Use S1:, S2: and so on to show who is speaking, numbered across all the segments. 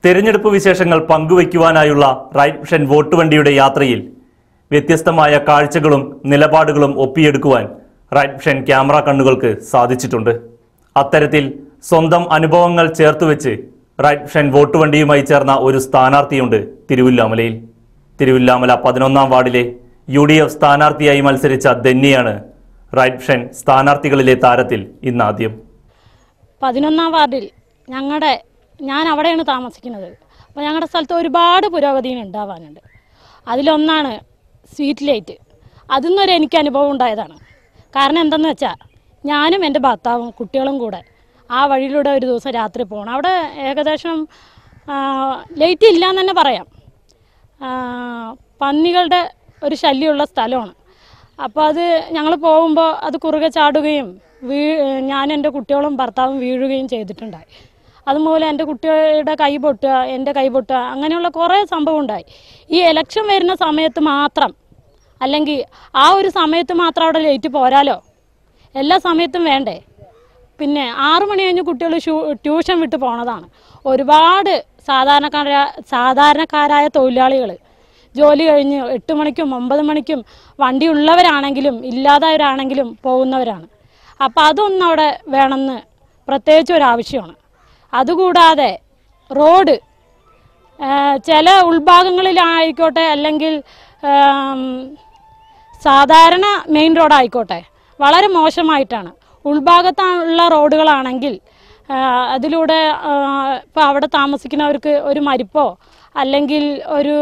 S1: തെരഞ്ഞെടുപ്പ് വിശേഷങ്ങൾ പങ്കുവയ്ക്കുവാനായുള്ള right mission vote വണ്ടിയുടെ യാത്രയിൽ വ്യത്യസ്തമായ കാഴ്ചകളും നിലപാടുകളും ഒപ്പിയെടുക്കുവാൻ റൈറ്റ് മിഷൻ ക്യാമറ കണ്ണുകൾക്ക് സാധിച്ചിട്ടുണ്ട് അത്തരത്തിൽ സ്വന്തം അനുഭവങ്ങൾ ചേർത്തുവെച്ച് റൈറ്റ് മിഷൻ വോട്ട് വണ്ടിയുമായി ചേർന്ന ഒരു സ്ഥാനാർത്ഥിയുണ്ട് തിരുവില്ലാമലയിൽ തിരുവില്ലാമല പതിനൊന്നാം വാർഡിലെ യു ഡി എഫ് സ്ഥാനാർത്ഥിയായി മത്സരിച്ച ധന്യയാണ് റൈറ്റ് മിഷൻ സ്ഥാനാർത്ഥികളിലെ താരത്തിൽ ഇന്നാദ്യം
S2: പതിനൊന്നാം വാർഡിൽ ഞങ്ങളുടെ ഞാൻ അവിടെയാണ് താമസിക്കുന്നത് അപ്പോൾ ഞങ്ങളുടെ സ്ഥലത്ത് ഒരുപാട് പുരോഗതി ഉണ്ടാവാനുണ്ട് അതിലൊന്നാണ് സ്വീറ്റ് ലൈറ്റ് അതിൽ നിന്നൊരു എനിക്ക് അനുഭവം ഉണ്ടായതാണ് കാരണം എന്തെന്ന് വെച്ചാൽ ഞാനും എൻ്റെ ഭർത്താവും കുട്ടികളും കൂടെ ആ വഴിയിലൂടെ ഒരു ദിവസം രാത്രി പോകണം അവിടെ ഏകദേശം ലൈറ്റ് ഇല്ല എന്ന് തന്നെ പറയാം ആ, പന്നികളുടെ ഒരു ശല്യമുള്ള സ്ഥലമാണ് അപ്പോൾ അത് ഞങ്ങൾ പോകുമ്പോൾ അത് കുറുകെ ചാടുകയും വീ ഞാൻ എൻ്റെ കുട്ടികളും ഭർത്താവും വീഴുകയും ചെയ്തിട്ടുണ്ടായി അതുപോലെ എൻ്റെ കുട്ടിയുടെ കൈ പൊട്ടുക എൻ്റെ കൈ പൊട്ടുക അങ്ങനെയുള്ള കുറേ സംഭവം ഉണ്ടായി ഈ ഇലക്ഷൻ വരുന്ന സമയത്ത് മാത്രം അല്ലെങ്കിൽ ആ ഒരു സമയത്ത് മാത്രം അവിടെ ലേറ്റ് പോരാലോ എല്ലാ സമയത്തും വേണ്ടേ പിന്നെ ആറു മണി കഴിഞ്ഞ് കുട്ടികൾ ട്യൂഷൻ വിട്ട് പോണതാണ് ഒരുപാട് സാധാരണക്കാര സാധാരണക്കാരായ തൊഴിലാളികൾ ജോലി കഴിഞ്ഞ് എട്ട് മണിക്കും ഒമ്പത് മണിക്കും വണ്ടി ഉള്ളവരാണെങ്കിലും ഇല്ലാത്തവരാണെങ്കിലും പോകുന്നവരാണ് അപ്പോൾ അതൊന്നും അവിടെ വേണമെന്ന് പ്രത്യേകിച്ച് ഒരു ആവശ്യമാണ് അതുകൂടാതെ റോഡ് ആ, ചില ഉൾഭാഗങ്ങളിലായിക്കോട്ടെ അല്ലെങ്കിൽ ആം, സാധാരണ മെയിൻ റോഡായിക്കോട്ടെ വളരെ മോശമായിട്ടാണ് ഉൾഭാഗത്തുള്ള റോഡുകളാണെങ്കിൽ ആ, അതിലൂടെ ഇപ്പോൾ അവിടെ താമസിക്കുന്നവർക്ക് ഒരു മരിപ്പോ അല്ലെങ്കിൽ ഒരു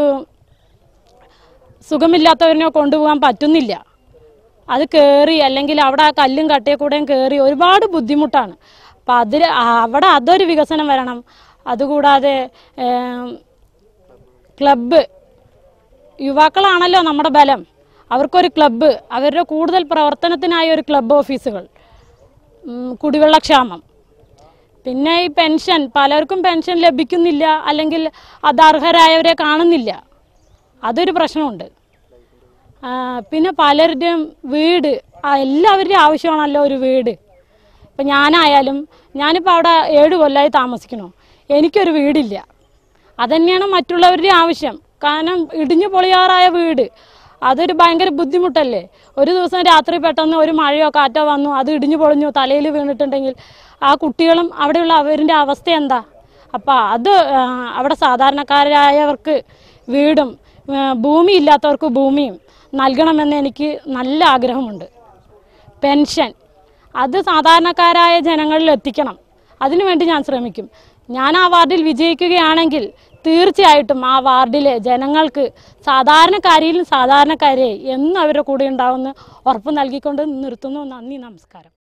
S2: സുഖമില്ലാത്തവരിനെ കൊണ്ടുപോകാൻ പറ്റുന്നില്ല അത് കയറി അല്ലെങ്കിൽ അവിടെ ആ കല്ലും കട്ടയെ കൂടെയും കയറി ഒരുപാട് ബുദ്ധിമുട്ടാണ് അപ്പം അതിൽ അവിടെ അതൊരു വികസനം വരണം അതുകൂടാതെ ഏം, ക്ലബ്ബ് യുവാക്കളാണല്ലോ നമ്മുടെ ബലം അവർക്കൊരു ക്ലബ്ബ് അവരുടെ കൂടുതൽ പ്രവർത്തനത്തിനായി ഒരു ക്ലബ്ബ് ഓഫീസുകൾ ഉം, കുടിവെള്ളക്ഷാമം പിന്നെ ഈ പെൻഷൻ പലർക്കും പെൻഷൻ ലഭിക്കുന്നില്ല അല്ലെങ്കിൽ അത് അർഹരായവരെ കാണുന്നില്ല അതൊരു പ്രശ്നമുണ്ട് ആ, പിന്നെ പലരുടെയും വീട് ആ, എല്ലാവരുടെയും ആവശ്യമാണല്ലോ ഒരു വീട് ഇപ്പം ഞാനായാലും ഞാനിപ്പോൾ അവിടെ ഏഴ് കൊല്ലമായി താമസിക്കണു എനിക്കൊരു വീടില്ല അതന്നെയാണ് മറ്റുള്ളവരുടെ ആവശ്യം കാരണം ഇടിഞ്ഞു പൊളിയാറായ വീട് അതൊരു ഭയങ്കര ബുദ്ധിമുട്ടല്ലേ ഒരു ദിവസം രാത്രി പെട്ടെന്ന് ഒരു മഴയോ കാറ്റോ വന്നു അത് ഇടിഞ്ഞു പൊളിഞ്ഞു തലയിൽ വീണിട്ടുണ്ടെങ്കിൽ ആ കുട്ടികളും അവിടെയുള്ള അവരുടെ അവസ്ഥ എന്താ അപ്പം അത് ആ, അവിടെ സാധാരണക്കാരായവർക്ക് വീടും ആ, ഭൂമി ഇല്ലാത്തവർക്ക് ഭൂമിയും നൽകണമെന്ന് എനിക്ക് നല്ല ആഗ്രഹമുണ്ട് പെൻഷൻ അത് സാധാരണക്കാരായ ജനങ്ങളിൽ എത്തിക്കണം അതിനുവേണ്ടി ഞാൻ ശ്രമിക്കും ഞാൻ ആ വാർഡിൽ വിജയിക്കുകയാണെങ്കിൽ തീർച്ചയായിട്ടും ആ വാർഡിലെ ജനങ്ങൾക്ക് സാധാരണക്കാരിയിലും സാധാരണക്കാരെ എന്നും അവരുടെ കൂടെ ഉണ്ടാവുമെന്ന് ഉറപ്പ് നൽകിക്കൊണ്ട് നിർത്തുന്നു നന്ദി നമസ്കാരം